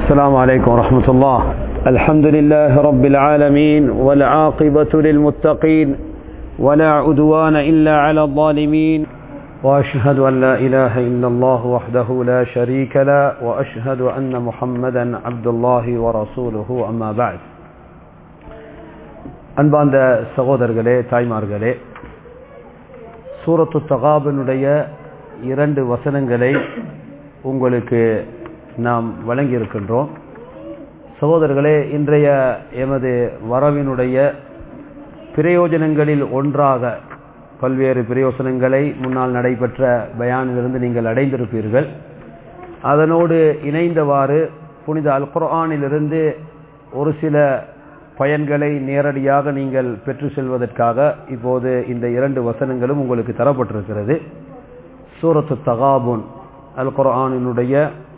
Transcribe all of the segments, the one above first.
السلام عليكم ورحمة الله الحمد لله رب العالمين والعاقبة للمتقين ولا عدوان إلا على الظالمين وأشهد أن لا إله إلا الله وحده لا شريك له وأشهد أن محمدا عبد الله ورسوله أما بعد அன்பார்ந்த சகோதரர்களே தாய்மார்களே சூரத்து தகாபனுடைய இரண்டு வசனங்களை உங்களுக்கு நாம் வழங்கியிருக்கின்றோம் சகோதரர்களே இன்றைய எமது வரவினுடைய பிரயோஜனங்களில் ஒன்றாக பல்வேறு பிரயோசனங்களை முன்னால் நடைபெற்ற பயானிலிருந்து நீங்கள் அடைந்திருப்பீர்கள் அதனோடு இணைந்தவாறு புனித அல் குர்ஆனிலிருந்து ஒரு சில பயன்களை நேரடியாக நீங்கள் பெற்று செல்வதற்காக இப்போது இந்த இரண்டு வசனங்களும் உங்களுக்கு தரப்பட்டிருக்கிறது சூரத்து தகாபுன் அல் குர்ஆனினுடைய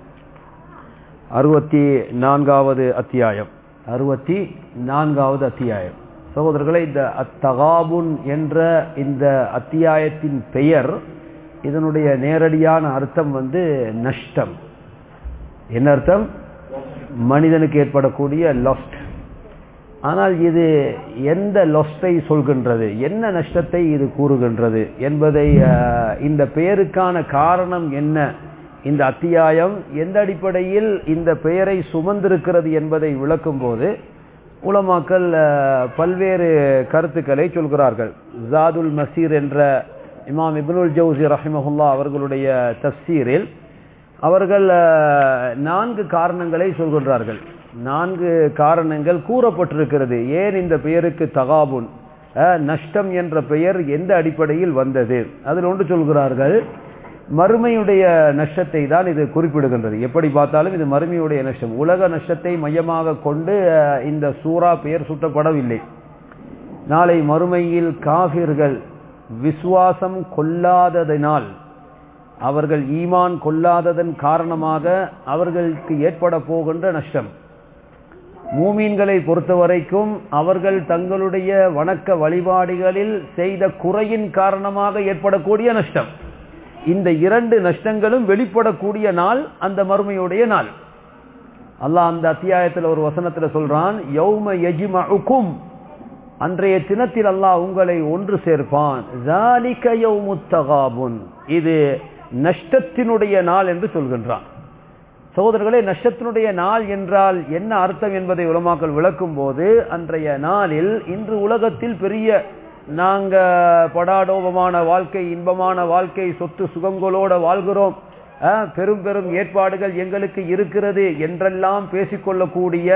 அறுபத்தி நான்காவது அத்தியாயம் அறுபத்தி நான்காவது அத்தியாயம் சகோதரர்களை இந்த அத்தகாபுன் என்ற இந்த அத்தியாயத்தின் பெயர் இதனுடைய நேரடியான அர்த்தம் வந்து நஷ்டம் என்ன அர்த்தம் மனிதனுக்கு ஏற்படக்கூடிய லாஸ்ட் ஆனால் இது எந்த லொஸ்டை சொல்கின்றது என்ன நஷ்டத்தை இது கூறுகின்றது என்பதை இந்த பெயருக்கான காரணம் என்ன இந்த அத்தியாயம் எந்த அடிப்படையில் இந்த பெயரை சுமந்திருக்கிறது என்பதை விளக்கும் போது உலமாக்கள் பல்வேறு கருத்துக்களை சொல்கிறார்கள் ஜாதுல் மசீர் என்ற இமாம் இப்னுல் ஜவுசி ரஹிமஹுல்லா அவர்களுடைய தப்சீரில் அவர்கள் நான்கு காரணங்களை சொல்கின்றார்கள் நான்கு காரணங்கள் கூறப்பட்டிருக்கிறது ஏன் இந்த பெயருக்கு தகாபுன் நஷ்டம் என்ற பெயர் எந்த அடிப்படையில் வந்தது அதில் ஒன்று சொல்கிறார்கள் மறுமையுடைய நஷ்டத்தை தான் இது குறிப்பிடுகின்றது எப்படி பார்த்தாலும் இது மறுமையுடைய நஷ்டம் உலக நஷ்டத்தை மையமாக கொண்டு இந்த சூறா பெயர் சுட்டப்படவில்லை நாளை மறுமையில் காபிர்கள் விசுவாசம் கொள்ளாததினால் அவர்கள் ஈமான் கொள்ளாததன் காரணமாக அவர்களுக்கு ஏற்பட போகின்ற நஷ்டம் மூமீன்களை பொறுத்தவரைக்கும் அவர்கள் தங்களுடைய வணக்க வழிபாடுகளில் செய்த குறையின் காரணமாக ஏற்படக்கூடிய நஷ்டம் இந்த இரண்டு நஷ்டங்களும் வெளிப்படக்கூடிய நாள் அந்த மறுமையுடைய நாள் அல்லாஹ் அந்த அத்தியாயத்தில் ஒரு வசனத்தில் சொல்றான் யௌம யஜிமஉக்கும் அன்றைய தினத்தில் அல்லாஹ் உங்களை ஒன்று சேர்ப்பான் இது நஷ்டத்தினுடைய நாள் என்று சொல்கின்றான் சகோதரர்களே நஷ்டத்தினுடைய நாள் என்றால் என்ன அர்த்தம் என்பதை உலமாக்கள் விளக்கும் போது அன்றைய நாளில் இன்று உலகத்தில் பெரிய நாங்க படாடோபமான வாழ்க்கை இன்பமான வாழ்க்கை சொத்து சுகங்களோட வாழ்கிறோம் பெரும் பெரும் ஏற்பாடுகள் எங்களுக்கு இருக்கிறது என்றெல்லாம் பேசிக்கொள்ளக்கூடிய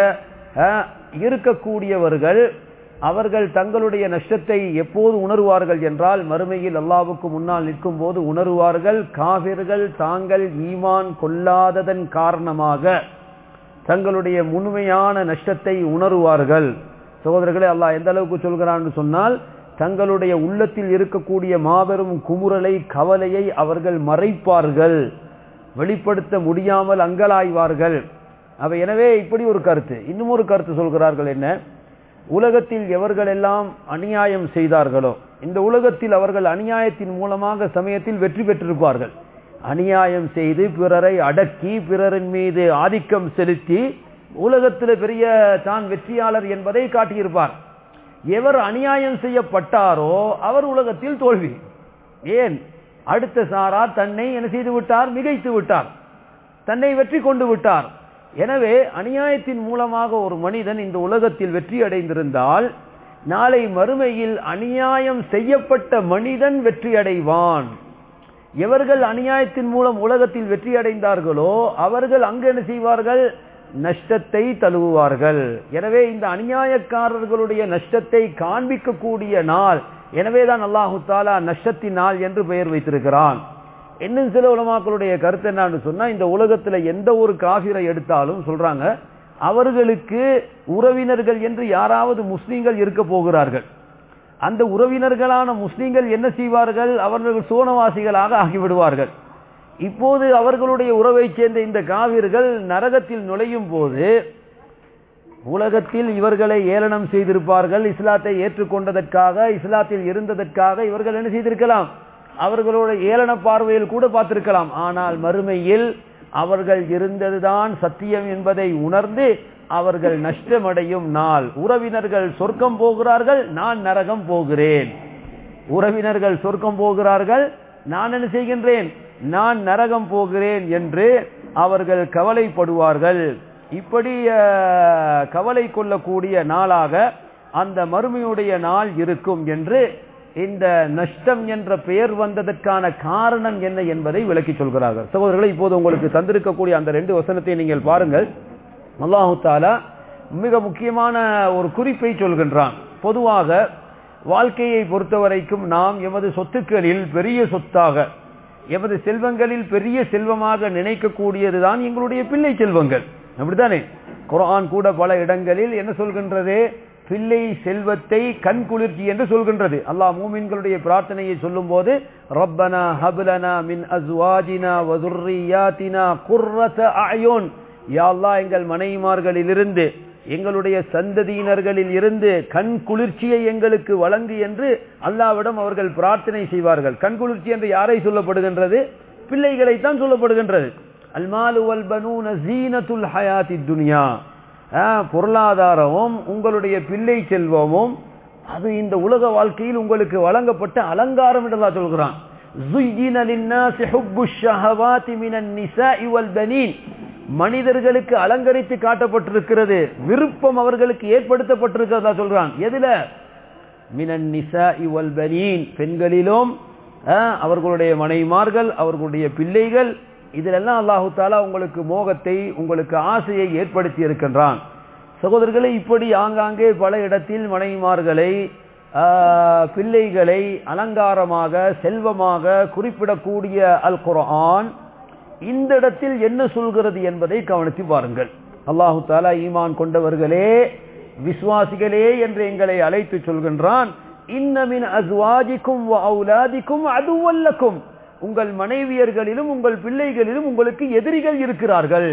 இருக்கக்கூடியவர்கள் அவர்கள் தங்களுடைய நஷ்டத்தை எப்போது உணருவார்கள் என்றால் மறுமையில் அல்லாவுக்கு முன்னால் நிற்கும் போது உணருவார்கள் காவிர்கள் தாங்கள் ஈமான் கொள்ளாததன் காரணமாக தங்களுடைய முழுமையான நஷ்டத்தை உணருவார்கள் சகோதரர்களே அல்லாஹ் எந்த அளவுக்கு சொல்கிறான்னு சொன்னால் தங்களுடைய உள்ளத்தில் இருக்கக்கூடிய மாபெரும் குமுறலை கவலையை அவர்கள் மறைப்பார்கள் வெளிப்படுத்த முடியாமல் அங்கலாய்வார்கள் அவை எனவே இப்படி ஒரு கருத்து இன்னும் ஒரு கருத்து சொல்கிறார்கள் என்ன உலகத்தில் எவர்கள் எல்லாம் அநியாயம் செய்தார்களோ இந்த உலகத்தில் அவர்கள் அநியாயத்தின் மூலமாக சமயத்தில் வெற்றி பெற்றிருப்பார்கள் அநியாயம் செய்து பிறரை அடக்கி பிறரின் மீது ஆதிக்கம் செலுத்தி உலகத்தில் பெரிய தான் வெற்றியாளர் என்பதை காட்டியிருப்பார் எவர் அநியாயம் செய்யப்பட்டாரோ அவர் உலகத்தில் தோல்வி ஏன் அடுத்த சாரா தன்னை என்ன செய்து விட்டார் மிகைத்து விட்டார் தன்னை வெற்றி கொண்டு விட்டார் எனவே அநியாயத்தின் மூலமாக ஒரு மனிதன் இந்த உலகத்தில் வெற்றி அடைந்திருந்தால் நாளை மறுமையில் அநியாயம் செய்யப்பட்ட மனிதன் வெற்றி அடைவான் எவர்கள் அநியாயத்தின் மூலம் உலகத்தில் வெற்றி அடைந்தார்களோ அவர்கள் அங்கு என்ன செய்வார்கள் நஷ்டத்தை தழுவுவார்கள் எனவே இந்த அநியாயக்காரர்களுடைய நஷ்டத்தை காண்பிக்கக்கூடிய நாள் எனவேதான் அல்லாஹு தாலா நஷ்டத்தின் நாள் என்று பெயர் வைத்திருக்கிறான் இன்னும் சில உலமாக்களுடைய கருத்து என்னன்னு சொன்னா இந்த உலகத்துல எந்த ஒரு காபிரை எடுத்தாலும் சொல்றாங்க அவர்களுக்கு உறவினர்கள் என்று யாராவது முஸ்லீம்கள் இருக்க போகிறார்கள் அந்த உறவினர்களான முஸ்லீம்கள் என்ன செய்வார்கள் அவர்கள் சோனவாசிகளாக ஆகிவிடுவார்கள் இப்போது அவர்களுடைய உறவை சேர்ந்த இந்த காவிர்கள் நரகத்தில் நுழையும் போது உலகத்தில் இவர்களை ஏளனம் செய்திருப்பார்கள் இஸ்லாத்தை ஏற்றுக்கொண்டதற்காக இஸ்லாத்தில் இருந்ததற்காக இவர்கள் என்ன செய்திருக்கலாம் அவர்களோட ஏளன பார்வையில் கூட பார்த்திருக்கலாம் ஆனால் மறுமையில் அவர்கள் இருந்ததுதான் சத்தியம் என்பதை உணர்ந்து அவர்கள் நஷ்டமடையும் நாள் உறவினர்கள் சொர்க்கம் போகிறார்கள் நான் நரகம் போகிறேன் உறவினர்கள் சொர்க்கம் போகிறார்கள் நான் என்ன செய்கின்றேன் நான் நரகம் போகிறேன் என்று அவர்கள் கவலைப்படுவார்கள் இப்படி அஹ், கவலை கொள்ளக்கூடிய நாளாக அந்த மறுமையுடைய நாள் இருக்கும் என்று இந்த நஷ்டம் என்ற பெயர் வந்ததற்கான காரணம் என்ன என்பதை விளக்கி சொல்கிறார்கள் சகோதரர்களை இப்போது உங்களுக்கு தந்திருக்கக்கூடிய அந்த ரெண்டு வசனத்தை நீங்கள் பாருங்கள் அல்லாஹு தாலா மிக முக்கியமான ஒரு குறிப்பை சொல்கின்றான் பொதுவாக வாழ்க்கையை பொறுத்தவரைக்கும் நாம் எமது சொத்துக்களில் பெரிய சொத்தாக எமது செல்வங்களில் பெரிய செல்வமாக நினைக்கக்கூடியதுதான் எங்களுடைய பிள்ளை செல்வங்கள் அப்படித்தானே குர்ஆன் கூட பல இடங்களில் என்ன சொல்கின்றது பிள்ளை செல்வத்தை கண் குளிர்ச்சி என்று சொல்கின்றது அல்லாஹ் மூமின்களுடைய பிரார்த்தனையை சொல்லும் போது ரப்பனா ஹப்லனா மின் அஸ்வாஜினா வதுர்ரியாத்தினா குர்ரத அயுன் யா அல்லாஹ் எங்கள் மனைவிமார்களிலிருந்து எங்களுடைய சந்ததியினர்களில் இருந்து கண் குளிர்ச்சியை எங்களுக்கு வழங்கு என்று அல்லாவிடம் அவர்கள் பிரார்த்தனை செய்வார்கள் கண் குளிர்ச்சி என்று யாரை சொல்லப்படுகின்றது பிள்ளைகளைத்தான் சொல்லப்படுகின்றது அல்மாலு வல் பனூன ஜீனத்துல் ஹயாத்தி துனியா பொருளாதாரமும் உங்களுடைய பிள்ளை செல்வமும் அது இந்த உலக வாழ்க்கையில் உங்களுக்கு வழங்கப்பட்ட அலங்காரம் என்று அல்லாஹ் சொல்கிறான் زُيِّنَ لِلنَّاسِ حُبُّ الشَّهَوَاتِ مِنَ النِّسَاءِ وَالْبَنِينَ மனிதர்களுக்கு அலங்கரித்து காட்டப்பட்டிருக்கிறது விருப்பம் அவர்களுக்கு ஏற்படுத்தப்பட்டிருக்கிறதா சொல்றான் எதுல மினன் நிசா இவல் பனீன் பெண்களிலும் ஆஹ், அவர்களுடைய மனைமார்கள் அவர்களுடைய பிள்ளைகள் இதிலெல்லாம் அல்லாஹு தாலா உங்களுக்கு மோகத்தை உங்களுக்கு ஆசையை ஏற்படுத்தி இருக்கின்றான் சகோதரர்களை இப்படி ஆங்காங்கே பல இடத்தில் மனைவிமார்களை ஆஹ், பிள்ளைகளை அலங்காரமாக செல்வமாக குறிப்பிடக்கூடிய அல் குர்ஆன் இந்த இடத்தில் என்ன சொல்கிறது என்பதை கவனித்து பாருங்கள் அல்லாஹு தாலா ஈமான் கொண்டவர்களே விசுவாசிகளே என்று எங்களை அழைத்து சொல்கின்றான் இன்னமின் அஸ்வாஜிக்கும் அவுலாதிக்கும் அதுவல்லக்கும் உங்கள் மனைவியர்களிலும் உங்கள் பிள்ளைகளிலும் உங்களுக்கு எதிரிகள் இருக்கிறார்கள்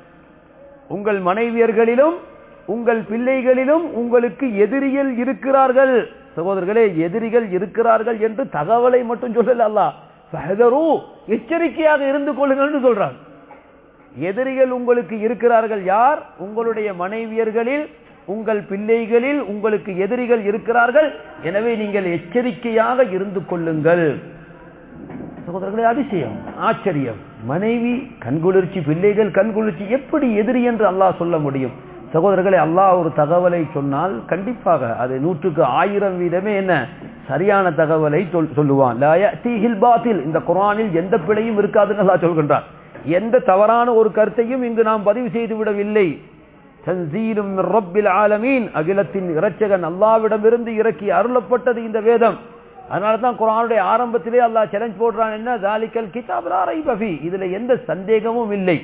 உங்கள் மனைவியர்களிலும் உங்கள் பிள்ளைகளிலும் உங்களுக்கு எதிரிகள் இருக்கிறார்கள் சகோதரர்களே எதிரிகள் இருக்கிறார்கள் என்று தகவலை மட்டும் சொல்லல அல்லாஹ் ஃபஹதரு, எச்சரிக்கையாக இருந்து கொள்ளுங்கள் என்று சொல்றான் எதிரிகள் உங்களுக்கு இருக்கிறார்கள் யார் உங்களுடைய மனைவியர்களில் உங்கள் பிள்ளைகளில் உங்களுக்கு எதிரிகள் இருக்கிறார்கள் எனவே நீங்கள் எச்சரிக்கையாக இருந்து கொள்ளுங்கள் சகோதரர்களே அதிசயம் ஆச்சரியம் மனைவி கண்குளிர்ச்சி பிள்ளைகள் கண்குளிர்ச்சி எப்படி எதிரி என்று அல்லாஹ் சொல்ல முடியும் சகோதரர்களே அல்லாஹ் ஒரு தகவலை சொன்னால் கண்டிப்பாக அது நூற்றுக்கு ஆயிரம் வீதமே என்ன சரியான தகவலை சொல்- சொல்லுவான் லா யஅதீஹில் பாத்தில் இந்த குர்ஆனில் எந்த பிழையும் இருக்காதுன்னு அல்லாஹ் சொல்கின்றான் எந்த தவறான ஒரு கருத்தையும் இங்கு நாம் பதிவு செய்து விடவில்லை தன்சீலும் மின் ரப்பில் ஆலமீன் அகிலத்தின் இரட்சகன் அல்லாவிடமிருந்து இறக்கி அருளப்பட்டது இந்த வேதம் அதனால தான் குர்ஆனுடைய ஆரம்பத்திலே அல்லாஹ் சேலஞ்ச் போடுறான் என்ன தாலிக்கல் கிதாப் லா ரைப ஃபீ இதுல எந்த சந்தேகமும் இல்லை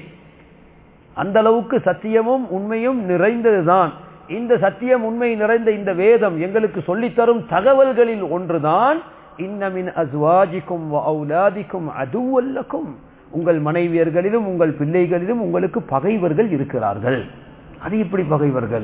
அந்த அளவுக்கு சத்தியமும் உண்மையும் நிறைந்ததுதான் இந்த சத்தியம் உண்மை நிறைந்த இந்த வேதம் எங்களுக்கு சொல்லித்தரும் தகவல்களில் ஒன்றுதான் இன்னமின் அஸ்வாஜிக்கும் அவுலாதிக்கும் அதுவல்லக்கும் உங்கள் மனைவியர்களிலும் உங்கள் பிள்ளைகளிலும் உங்களுக்கு பகைவர்கள் இருக்கிறார்கள் அது இப்படி பகைவர்கள்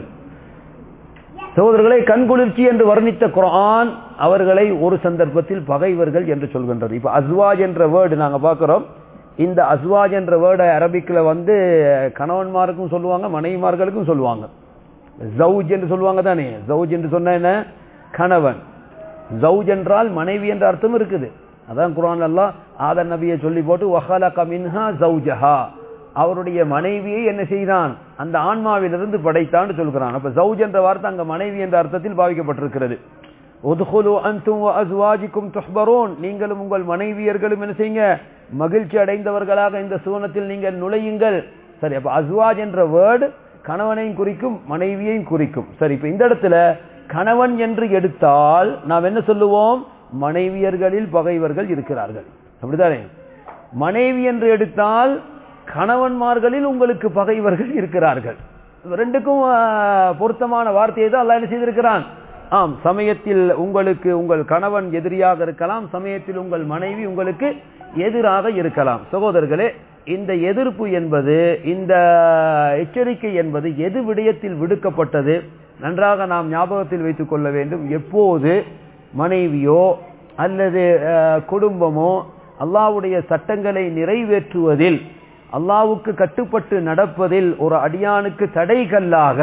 சகோதரர்களை கண்குளிர்ச்சி என்று வர்ணித்த குர்ஆன் அவர்களை ஒரு சந்தர்ப்பத்தில் பகைவர்கள் என்று சொல்கின்றது இப்ப அஸ்வாஜ் என்ற வேர்டு நாங்க பார்க்கிறோம் இந்த அஸ்வாஜ் என்ற வேர்டை அரபிக்ல வந்து கணவன்மாருக்கும் சொல்லுவாங்க மனைவிமார்களுக்கும் சொல்லுவாங்க ஜவுஜ் என்று சொல்லுவாங்க தானே ஜவுஜ் என்று சொன்ன என்ன கணவன் ஜவுஜ் என்றால் மனைவி என்ற அர்த்தம் இருக்குது அதான் குர்ஆன் அல்லாஹ் ஆதன் நபியை சொல்லி போட்டு வஹலக மின்ஹா ஜவுஜஹா அவருடைய மனைவியை என்ன செய்தான் அந்த ஆன்மாவிலிருந்து படைத்தான்னு சொல்கிறான் அப்ப ஜவுஜ் என்ற வார்த்தை அங்க மனைவி என்ற அர்த்தத்தில் பாவிக்கப்பட்டிருக்கிறது உதுகுலு அன்தும் வ அஸ்வாஜிக்கும் துஹ்பரூன் நீங்களும் உங்கள் மனைவியர்களும் என்ன செய்யுங்க மகிழ்ச்சி அடைந்தவர்களாக இந்த சுவனத்தில் நீங்கள் நுழையுங்கள் சரி அப்ப அஸ்வாஜ் என்ற வேர்டு கணவனையும் குறிக்கும் மனைவியையும் குறிக்கும் சரி இப்ப இந்த இடத்துல கணவன் என்று எடுத்தால் நாம் என்ன சொல்லுவோம் மனைவியர்களில் பகைவர்கள் இருக்கிறார்கள் அப்படிதானே மனைவி என்று எடுத்தால் கணவன்மார்களில் உங்களுக்கு பகைவர்கள் இருக்கிறார்கள் ரெண்டுக்கும் ஆஹ், பொருத்தமான வார்த்தையை தான் அல்லாஹ் என்ன செய்திருக்கிறான் ஆம் சமயத்தில் உங்களுக்கு உங்கள் கணவன் எதிரியாக இருக்கலாம் சமயத்தில் உங்கள் மனைவி உங்களுக்கு எதிராக இருக்கலாம் சகோதரர்களே இந்த எதிர்ப்பு என்பது இந்த எச்சரிக்கை என்பது எது விடயத்தில் விடுக்கப்பட்டது நன்றாக நாம் ஞாபகத்தில் வைத்துக் கொள்ள வேண்டும் எப்போது மனைவியோ அல்லது அஹ், குடும்பமோ அல்லாஹ்வுடைய சட்டங்களை நிறைவேற்றுவதில் அல்லாவுக்கு கட்டுப்பட்டு நடப்பதில் ஒரு அடியானுக்கு தடைகல்லாக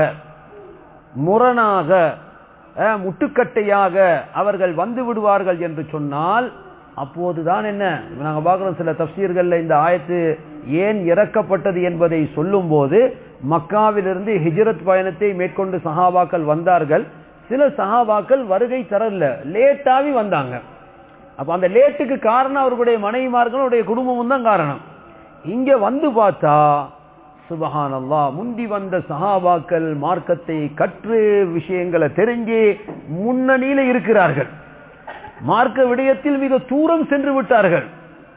முரணாக அஹ், முட்டுக்கட்டையாக அவர்கள் வந்து விடுவார்கள் என்று சொன்னால் அப்போதுதான் என்ன இப்ப நாங்க பார்க்கிறோம் சில தப்சீர்கள்ல இந்த ஆயத்து ஏன் இறக்கப்பட்டது என்பதை சொல்லும்போது மக்காவிலிருந்து ஹிஜ்ரத் பயணத்தை மேற்கொண்டு சஹாபாக்கள் வந்தார்கள் சில சஹாபாக்கள் வருகை தரல லேட்டாவி வந்தாங்க அப்ப அந்த லேட்டுக்கு காரணம் அவர்களுடைய மனைவிமார்களுடைய குடும்பமும் தான் காரணம் இங்க வந்து பார்த்தா சுபஹானல்லா முந்தி வந்த சஹாபாக்கள் மார்க்கத்தை கற்று விஷயங்களை தெரிஞ்சு முன்னணியில இருக்கிறார்கள் மார்க்க விடயத்தில் மிக தூரம் சென்று விட்டார்கள்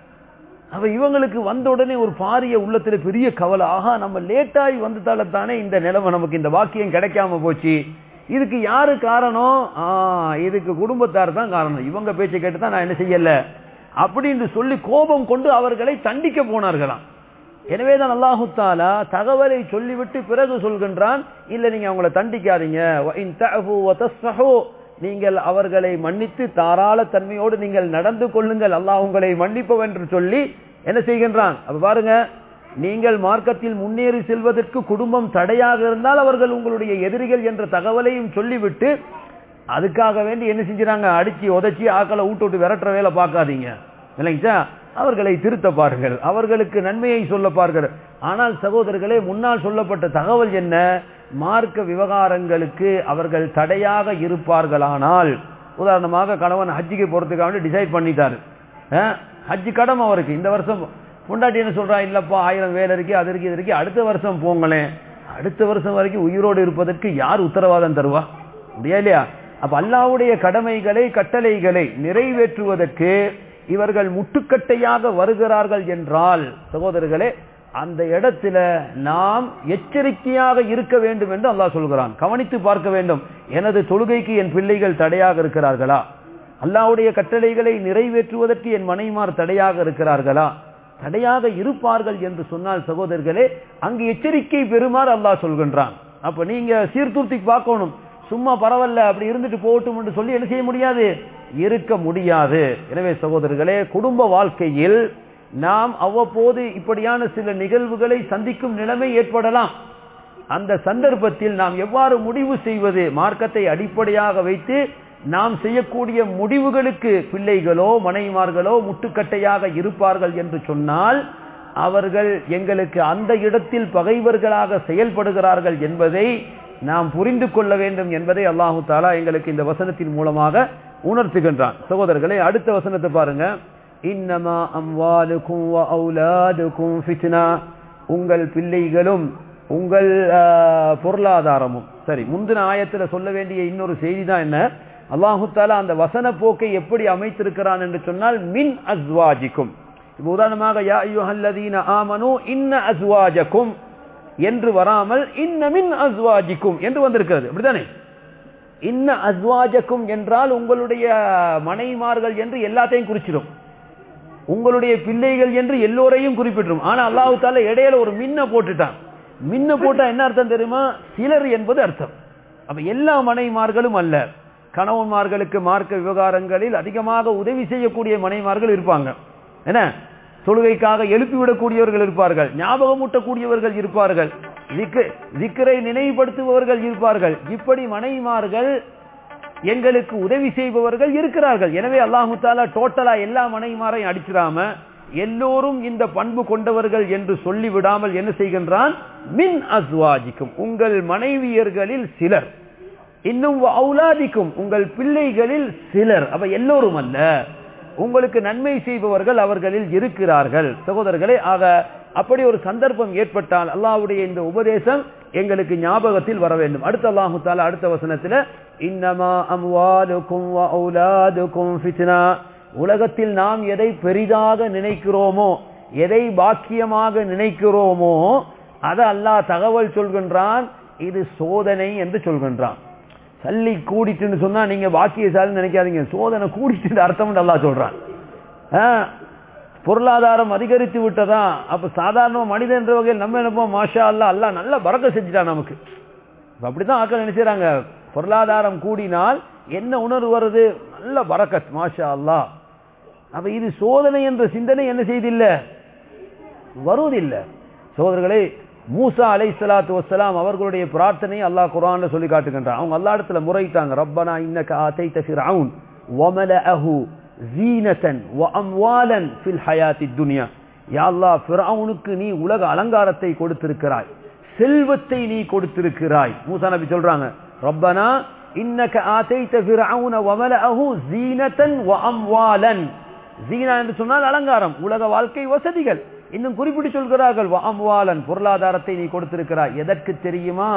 அப்ப இவங்களுக்கு வந்த உடனே ஒரு பாரிய உள்ளத்துல பெரிய கவலை ஆஹா நம்ம லேட்டாகி வந்ததால தானே இந்த நிலைமை நமக்கு இந்த வாக்கியம் கிடைக்காம போச்சு இதுக்கு யாரு காரணம் ஆ இதுக்கு குடும்பத்தார் தான் காரணம் இவங்க பேச்சை கேட்டு தான் நான் என்ன செய்யல அப்படின்னு சொல்லி கோபம் கொண்டு அவர்களை தண்டிக்க போனார்களாம் எனவேதான் அல்லாஹு தாலா தகவலை சொல்லிவிட்டு பிறகு சொல்கின்றான் இல்ல நீங்க அவங்கள தண்டிக்காதீங்க வ இன் தஅஃபு வ தஸ்ஃபஹு, நீங்கள் அவர்களை மன்னித்து தாராள தன்மையோடு நீங்கள் நடந்து கொள்ளுங்கள் அல்லாஹ் உங்களை மன்னிப்பவன் என்று சொல்லி என்ன செய்கின்றான் அப்ப பாருங்க நீங்கள் மார்க்கத்தில் முன்னேறி செல்வதற்கு குடும்பம் தடையாக இருந்தால் அவர்கள் உங்களுடைய எதிரிகள் என்ற தகவலையும் சொல்லிவிட்டு அதுக்காக வேண்டி என்ன செஞ்சுறாங்க அடிச்சு உதைச்சி ஆக்களை ஊட்டு விட்டு விரட்டுற வேலை பார்க்காதீங்க இல்லைங்களா அவர்களை திருத்த பாருங்கள் அவர்களுக்கு நன்மையை சொல்ல பாருங்கள் ஆனால் சகோதரர்களே முன்னால் சொல்லப்பட்ட தகவல் என்ன மார்க்க விவகாரங்களுக்கு அவர்கள் தடையாக இருப்பார்களானால் உதாரணமாக கணவன் ஹஜ்ஜிக்கு போறதுக்காக வேண்டி டிசைட் பண்ணிட்டாரு அஹ், ஹஜ்ஜி கடமை அவருக்கு இந்த வருஷம் பொண்டாட்டி என்ன சொல்றா இல்லப்பா ஆயிரம் வேலை இருக்கு அது இருக்கு இது இருக்கு அடுத்த வருஷம் போங்களேன் அடுத்த வருஷம் வரைக்கும் உயிரோடு இருப்பதற்கு யார் உத்தரவாதம் தருவா முடியா இல்லையா அப்ப அல்லாவுடைய கடமைகளை கட்டளைகளை நிறைவேற்றுவதற்கு இவர்கள் முட்டுக்கட்டையாக வருகிறார்கள் என்றால் சகோதரர்களே அந்த இடத்துல நாம் எச்சரிக்கையாக இருக்க வேண்டும் என்று அல்லாஹ் சொல்கிறான் கவனித்து பார்க்க வேண்டும் எனது தொழுகைக்கு என் பிள்ளைகள் தடையாக இருக்கிறார்களா அல்லாஹ்வுடைய கட்டளைகளை நிறைவேற்றுவதற்கு என் மனைமார் தடையாக இருக்கிறார்களா தடையாக இருப்பார்கள் என்று சொன்னால் சகோதரர்களே அங்கு எச்சரிக்கை பெறுமாறு அல்லாஹ் சொல்கின்றான் அப்ப நீங்க சீர்தூர்த்தி பார்க்கணும் சும்மா பரவாயில்ல அப்படி இருந்துட்டு போகட்டும் என்று சொல்லி என்ன செய்ய முடியாது இருக்க முடியாது எனவே சகோதரர்களே குடும்ப வாழ்க்கையில் நாம் அவ்வப்போது இப்படியான சில நிகழ்வுகளை சந்திக்கும் நிலைமை ஏற்படலாம் அந்த சந்தர்ப்பத்தில் நாம் எவ்வாறு முடிவு செய்வது மார்க்கத்தை அடிப்படையாக வைத்து நாம் செய்யக்கூடிய முடிவுகளுக்கு பிள்ளைகளோ மனைவிமார்களோ முட்டுக்கட்டையாக இருப்பார்கள் என்று சொன்னால் அவர்கள் எங்களுக்கு அந்த இடத்தில் பகைவர்களாக செயல்படுகிறார்கள் என்பதை நாம் புரிந்து கொள்ள வேண்டும் என்பதை அல்லாஹு தாலா எங்களுக்கு இந்த வசனத்தின் மூலமாக உணர்த்துகின்றான் சகோதரர்களே அடுத்த வசனத்தை பாருங்க இன்னமா அம்வாலுக்கும் வ அவுலாதுக்கும் ஃபித்னா உங்கள் பிள்ளைகளும் உங்கள் ஆஹ், பொருளாதாரமும் சரி முந்தின ஆயத்துல சொல்ல வேண்டிய இன்னொரு செய்தி தான் என்ன அல்லாஹு தாலா அந்த வசன போக்கை எப்படி அமைத்திருக்கிறான் என்று சொன்னால் மின் அஸ்வாஜிக்கும் இப்ப உதாரணமாக யா அய்யுஹல்லதீன ஆமனு இன்ன அஸ்வாஜக்கும் என்று வராமல் இன்ன மின் அஸ்வாஜிக்கும் என்று வந்திருக்கிறது அப்படிதானே இன்ன அஸ்வாஜக்கும் என்றால் உங்களுடைய மனைமார்கள் என்று எல்லாத்தையும் குறிச்சிடும் உங்களுடைய பிள்ளைகள் என்று எல்லோரையும் குறிப்பிட்டுரும் ஆனா அல்லாஹு தாலா இடையில ஒரு மின்ன போட்டுட்டான் மின்ன போட்டா என்ன அர்த்தம் தெரியுமா சிலர் என்பது அர்த்தம் அப்ப எல்லா மனைமார்களும் அல்ல கணவன்மார்களுக்கு மார்க்க விவகாரங்களில் அதிகமாக உதவி செய்யக்கூடிய மனைமார்கள் இருப்பாங்க என்ன தொழுகைக்காக எழுப்பிவிடக்கூடியவர்கள் இருப்பார்கள் ஞாபகமூட்டக்கூடியவர்கள் இருப்பார்கள் திக்கு- திக்கரை நினைவுபடுத்துபவர்கள் இருப்பார்கள் இப்படி மனைமார்கள் எங்களுக்கு உதவி செய்பவர்கள் இருக்கிறார்கள் எனவே அல்லாஹு தாலா டோட்டலா எல்லா மனைமாரையும் அடிச்சிடாம எல்லோரும் இந்த பண்பு கொண்டவர்கள் என்று சொல்லிவிடாமல் என்ன செய்கின்றான் மின் அஸ்வாஜிக்கும் உங்கள் மனைவியர்களில் சிலர் இன்னும் அவுலாதிக்கும் உங்கள் பிள்ளைகளில் சிலர் அப்ப எல்லோரும் அல்ல உங்களுக்கு நன்மை செய்பவர்கள் அவர்களில் இருக்கிறார்கள் சகோதரர்களே ஆக அப்படி ஒரு சந்தர்ப்பம் ஏற்பட்டால் அல்லாஹ்வுடைய இந்த உபதேசம் எங்களுக்கு ஞாபகத்தில் வர வேண்டும் அடுத்த அல்லாஹு தாலா அடுத்த வசனத்துல இன்னமா அம்வாலுக்கும் வ அவுலாதுக்கும் ஃபித்னா உலகத்தில் நாம் எதை பெரிதாக நினைக்கிறோமோ எதை பாக்கியமாக நினைக்கிறோமோ அதை அல்லாஹ் தகவல் சொல்கின்றான் இது சோதனை என்று சொல்கின்றான் சல்லி கூடிட்டுன்னு சொன்னா நீங்க பாக்கியசாலின்னு நினைக்காதீங்க சோதனை கூடிட்டு அர்த்தம் அல்லாஹ் சொல்றான் ஆ, பொருளாதாரம் அதிகரித்து விட்டதா அப்ப சாதாரண மனிதன் என்ற வகையில் நம்ம நினைப்போம் மாஷா அல்லாஹ் அல்லாஹ் நல்ல பறக்க செஞ்சுட்டான் நமக்கு இப்ப அப்படிதான் ஆக்கள் நினைச்சாங்க பொருளாதாரம் கூடினால் என்ன உணர்வு வருது நல்ல பறக்கத் மாஷா அல்லாஹ் அப்ப இது சோதனை என்ற சிந்தனை என்ன செய்தில்லை வருவதில்லை சகோதரர்களே மூசா அலை சலாத்து வசலாம் அவர்களுடைய பிரார்த்தனை அல்லாஹ் குரான்ல சொல்லி காட்டுகின்றான் அவங்க அல்லா இடத்துல முறையிட்டாங்க ரப்பனா இன்னக ஆதைத ஃபிர்அவுன் வமலஅஹு ஜீனதன் வஅம்வாலன் ஃபில் ஹயாத்தி துன்யா யா அல்லாஹ் ஃபிர்அவுனுக்கு நீ உலக அலங்காரத்தை கொடுத்திருக்கிறாய் செல்வத்தை நீ கொடுத்திருக்கிறாய் மூசா நபி சொல்றாங்க ரப்பனா இன்னக ஆதைத ஃபிர்அவுன வமலஅஹு ஜீனதன் வஅம்வாலன் ஜீனா என்று சொன்னால் அலங்காரம் உலக வாழ்க்கை வசதிகள் இன்னும் குறிப்பிட்டு சொல்கிறார்கள் வாம்வாலன் பொருளாதாரத்தை நீ கொடுத்திருக்கிறாய் எதற்கு தெரியுமா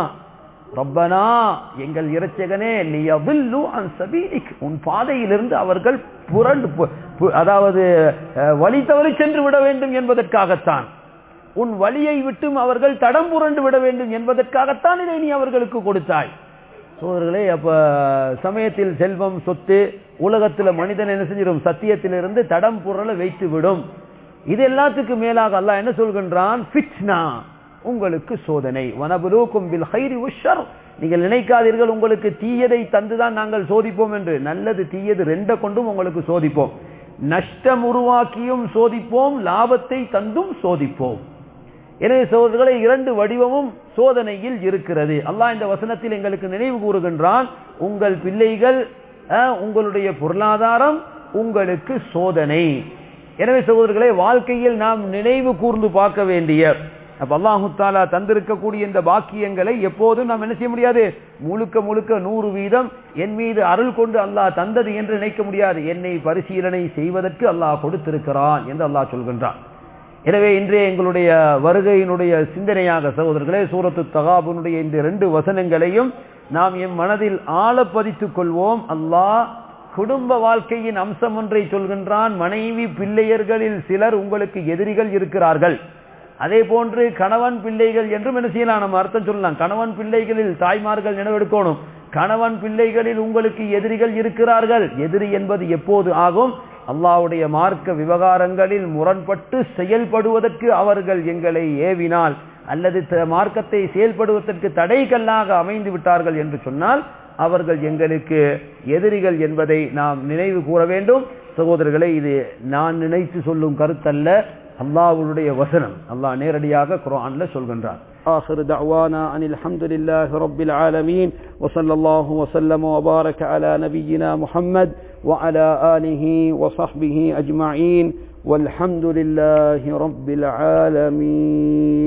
ரப்பனா எங்கள் இறைச்சகனே லியபில்லு அன் சபீலிக் உன் பாதையிலிருந்து அவர்கள் புரண்டு அதாவது வழி தவறி சென்று விட வேண்டும் என்பதற்காகத்தான் உன் வழியை விட்டும் அவர்கள் தடம் புரண்டு விட வேண்டும் என்பதற்காகத்தான் இதை நீ அவர்களுக்கு கொடுத்தாய் சோதர்களே அப்ப சமயத்தில் செல்வம் சொத்து உலகத்தில் மனிதன் என்ன செஞ்சிடும் சத்தியத்திலிருந்து தடம் புரள வைத்து விடும் இது எல்லாத்துக்கும் மேலாக அல்லாஹ் என்ன சொல்கின்றான் ஃபிட்னா உங்களுக்கு சோதனை வனபுலூக்கும் பில் ஹைரி உஷர் நீங்கள் நினைக்காதீர்கள் உங்களுக்கு தீயதை தந்துதான் நாங்கள் சோதிப்போம் என்று நல்லது தீயது ரெண்ட கொண்டும் உங்களுக்கு சோதிப்போம் நஷ்டம் உருவாக்கியும் சோதிப்போம் லாபத்தை தந்தும் சோதிப்போம் எனவே சோதர்களை இரண்டு வடிவமும் சோதனையில் இருக்கிறது அல்லாஹ் இந்த வசனத்தில் எங்களுக்கு நினைவு கூறுகின்றான் உங்கள் பிள்ளைகள் உங்களுடைய பொருளாதாரம் உங்களுக்கு சோதனை எனவே சகோதரர்களே வாழ்க்கையில் நாம் நினைவு கூர்ந்து பார்க்க வேண்டிய அப்ப அல்லாஹு தாலா தந்திருக்கக்கூடிய இந்த பாக்கியங்களை எப்போதும் நாம் என்ன செய்ய முடியாது முழுக்க முழுக்க நூறு வீதம் என் மீது அருள் கொண்டு அல்லாஹ் தந்தது என்று நினைக்க முடியாது என்னை பரிசீலனை செய்வதற்கு அல்லாஹ் கொடுத்திருக்கிறான் என்று அல்லாஹ் சொல்கின்றான் எனவே இன்றைய எங்களுடைய வருகையினுடைய சிந்தனையாக சகோதரர்களே சூரத்து தகாபுனுடைய இந்த ரெண்டு வசனங்களையும் நாம் என் மனதில் ஆழ பதித்துக் கொள்வோம் அல்லாஹ் குடும்ப வாழ்க்கையின் அம்சம் ஒன்றை சொல்கின்றான் மனைவி பிள்ளையர்களில் சிலர் உங்களுக்கு எதிரிகள் இருக்கிறார்கள் அதே போன்று கணவன் பிள்ளைகள் என்றும் என்ன செய்யலாம் நம்ம அர்த்தம் சொல்லலாம் கணவன் பிள்ளைகளில் தாய்மார்கள் நினைவெடுக்கணும் கணவன் பிள்ளைகளில் உங்களுக்கு எதிரிகள் இருக்கிறார்கள் எதிரி என்பது எப்போது ஆகும் அல்லாவுடைய மார்க்க விவகாரங்களில் முரண்பட்டு செயல்படுவதற்கு அவர்கள் எங்களை ஏவினால் அல்லது மார்க்கத்தை செயல்படுவதற்கு தடைகல்லாக அமைந்து விட்டார்கள் என்று சொன்னால் அவர்கள் எங்களுக்கு எதிரிகள் என்பதை நாம் நினைவு கூற வேண்டும் சகோதரர்களை இது நான் நினைத்து சொல்லும் கருத்தல்ல அல்லாவுடைய வசனம் அல்லாஹ் நேரடியாக குரான்ல சொல்கின்றார் آخر دعوانا أن الحمد لله رب العالمين وصلى الله وسلم وبارك على نبينا محمد وعلى آله وصحبه أجمعين والحمد لله رب العالمين